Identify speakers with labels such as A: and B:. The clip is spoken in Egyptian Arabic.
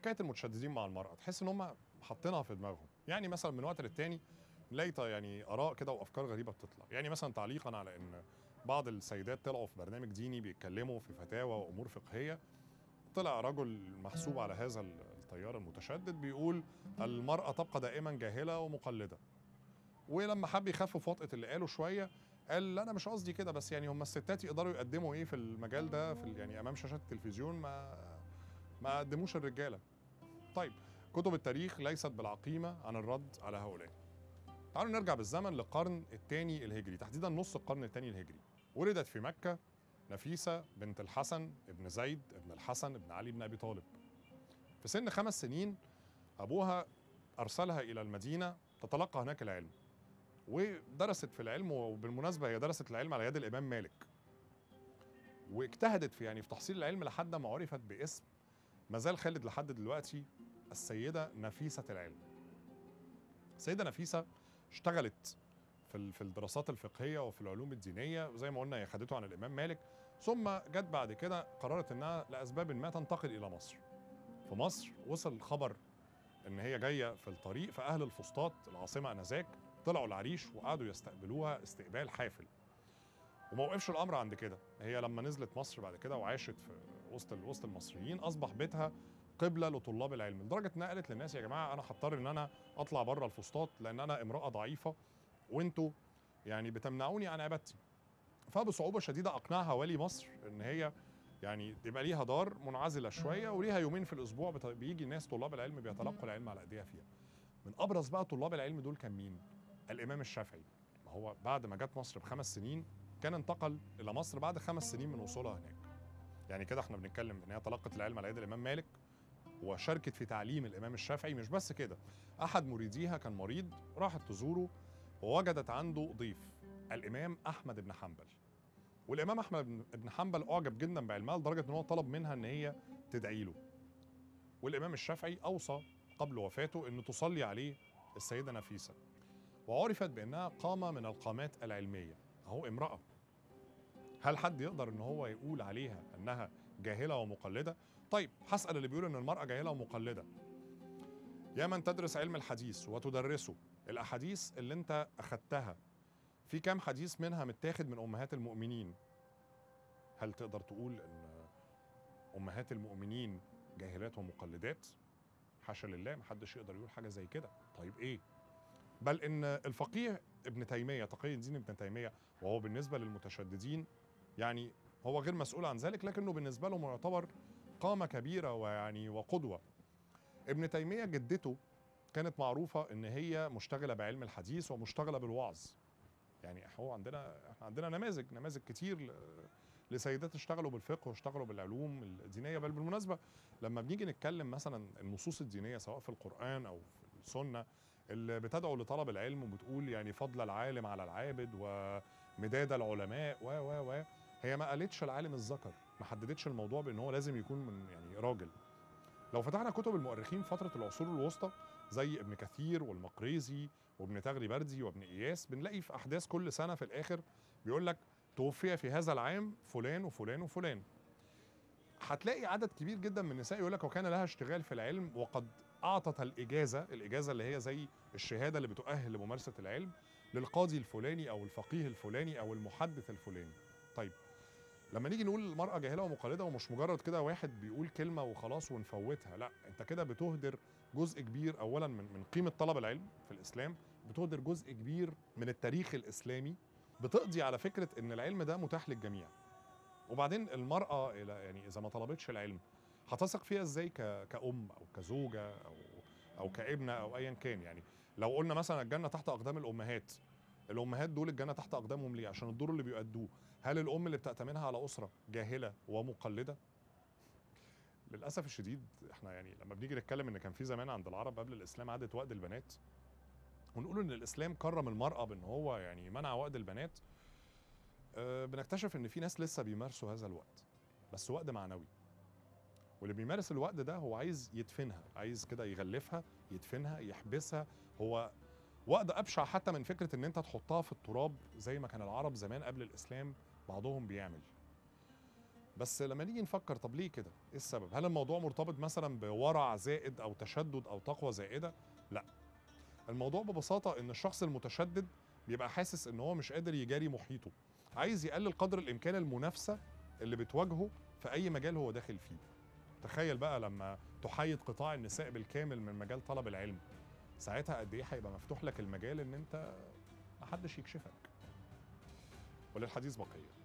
A: حكايه المتشددين مع المراه تحس ان هم حاطينها في دماغهم يعني مثلا من وقت للتاني نلاقي ط- يعني اراء كده وافكار غريبه بتطلع يعني مثلا تعليقا على ان بعض السيدات طلعوا في برنامج ديني بيتكلموا في فتاوى وامور فقهيه طلع رجل محسوب على هذا التيار المتشدد بيقول المراه تبقى دائما جاهله ومقلده ولما حب يخفف وطأة اللي قاله شويه قال لا انا مش قصدي كده بس يعني هم الستات يقدروا يقدموا ايه في المجال ده في ال- يعني امام شاشات التلفزيون ما ما قدموش الرجاله طيب كتب التاريخ ليست بالعقيمه عن الرد على هؤلاء تعالوا نرجع بالزمن للقرن الثاني الهجري تحديدا نص القرن الثاني الهجري ولدت في مكه نفيسه بنت الحسن ابن زيد ابن الحسن ابن علي بن ابي طالب في سن خمس سنين ابوها ارسلها الى المدينه تتلقى هناك العلم ودرست في العلم وبالمناسبه هي درست العلم على يد الامام مالك واجتهدت في يعني في تحصيل العلم لحد ما عرفت باسم ما زال خالد لحد دلوقتي السيده نفيسه العلم السيده نفيسه اشتغلت في ال- في الدراسات الفقهيه وفي العلوم الدينيه وزي ما قلنا هي خدته عن الامام مالك ثم جت بعد كده قررت انها لاسباب ما تنتقل الى مصر في مصر وصل الخبر ان هي جايه في الطريق فاهل الفسطاط العاصمه انذاك طلعوا العريش وقعدوا يستقبلوها استقبال حافل وما وقفش الامر عند كده هي لما نزلت مصر بعد كده وعاشت في وسط وسط المصريين اصبح بيتها قبله لطلاب العلم لدرجه انها قالت للناس يا جماعه انا هضطر ان انا اطلع بره الفسطاط لان انا امراه ضعيفه وانتوا يعني بتمنعوني عن عبادتي فبصعوبه شديده اقنعها والي مصر ان هي يعني يبقى ليها دار منعزله شويه وليها يومين في الاسبوع بت- بيجي ناس طلاب العلم بيتلقوا العلم على ايديها فيها من ابرز بقى طلاب العلم دول كان مين الامام الشافعي ما هو بعد ما جت مصر بخمس سنين كان انتقل الى مصر بعد خمس سنين من وصولها هناك يعني كده احنا بنتكلم ان هي تلقت العلم على يد الامام مالك وشاركت في تعليم الامام الشافعي مش بس كده احد مريديها كان مريض راحت تزوره ووجدت عنده ضيف الامام احمد بن حنبل والامام احمد بن- بن حنبل اعجب جدا بعلمها لدرجه ان هو طلب منها ان هي تدعي له والامام الشافعي اوصى قبل وفاته ان تصلي عليه السيده نفيسه وعرفت بانها قامه من القامات العلميه اهو امراه هل حد يقدر ان هو يقول عليها انها جاهله ومقلده طيب هسال اللي بيقول ان المراه جاهله ومقلده يا من تدرس علم الحديث وتدرسه الاحاديث اللي انت اخدتها في كام حديث منها متاخد من امهات المؤمنين هل تقدر تقول ان امهات المؤمنين جاهلات ومقلدات حاشا لله محدش يقدر يقول حاجه زي كده طيب ايه بل ان الفقيه ابن تيميه تقي الدين ابن تيميه وهو بالنسبه للمتشددين يعني هو غير مسؤول عن ذلك لكنه بالنسبه لهم يعتبر قامه كبيره ويعني وقدوه ابن تيميه جدته كانت معروفه ان هي مشتغله بعلم الحديث ومشتغله بالوعظ يعني هو عندنا احنا عندنا نماذج نماذج كتير ل- لسيدات اشتغلوا بالفقه واشتغلوا بالعلوم الدينيه بل بالمناسبه لما بنيجي نتكلم مثلا النصوص الدينيه سواء في القران او في السنه اللي بتدعو لطلب العلم وبتقول يعني فضل العالم على العابد ومداد العلماء و و و هي ما قالتش العالم الذكر ما حددتش الموضوع بان هو لازم يكون من يعني راجل لو فتحنا كتب المؤرخين فتره العصور الوسطى زي ابن كثير والمقريزي وابن تغري بردي وابن اياس بنلاقي في احداث كل سنه في الاخر بيقول لك توفي في هذا العام فلان وفلان وفلان هتلاقي عدد كبير جدا من النساء يقول لك وكان لها اشتغال في العلم وقد اعطت الاجازه الاجازه اللي هي زي الشهاده اللي بتؤهل لممارسه العلم للقاضي الفلاني او الفقيه الفلاني او المحدث الفلاني طيب لما نيجي نقول المرأة جاهلة ومقلدة ومش مجرد كده واحد بيقول كلمة وخلاص ونفوتها لا انت كده بتهدر جزء كبير اولا من من قيمة طلب العلم في الاسلام بتهدر جزء كبير من التاريخ الاسلامي بتقضي على فكرة ان العلم ده متاح للجميع وبعدين المرأة إلى- يعني اذا ما طلبتش العلم هتثق فيها ازاي ك- كأم او كزوجة او او كابنة او ايا كان يعني لو قلنا مثلا الجنة تحت اقدام الامهات الامهات دول الجنه تحت اقدامهم ليه عشان الدور اللي بيؤدوه هل الام اللي بتأتمنها على اسره جاهله ومقلده للاسف الشديد احنا يعني لما بنيجي نتكلم ان كان في زمان عند العرب قبل الاسلام عاده وأد البنات ونقول ان الاسلام كرم المراه بان هو يعني منع وأد البنات أه بنكتشف ان في ناس لسه بيمارسوا هذا الوقت بس وقت معنوي واللي بيمارس الوقت ده هو عايز يدفنها عايز كده يغلفها يدفنها يحبسها هو وقت ابشع حتى من فكره ان انت تحطها في التراب زي ما كان العرب زمان قبل الاسلام بعضهم بيعمل بس لما نيجي نفكر طب ليه كده ايه السبب هل الموضوع مرتبط مثلا بورع زائد او تشدد او تقوى زائده لا الموضوع ببساطه ان الشخص المتشدد بيبقى حاسس ان هو مش قادر يجاري محيطه عايز يقلل قدر الامكان المنافسه اللي بتواجهه في اي مجال هو داخل فيه تخيل بقى لما تحيد قطاع النساء بالكامل من مجال طلب العلم ساعتها قد ايه هيبقى مفتوح لك المجال ان انت محدش يكشفك وللحديث بقيه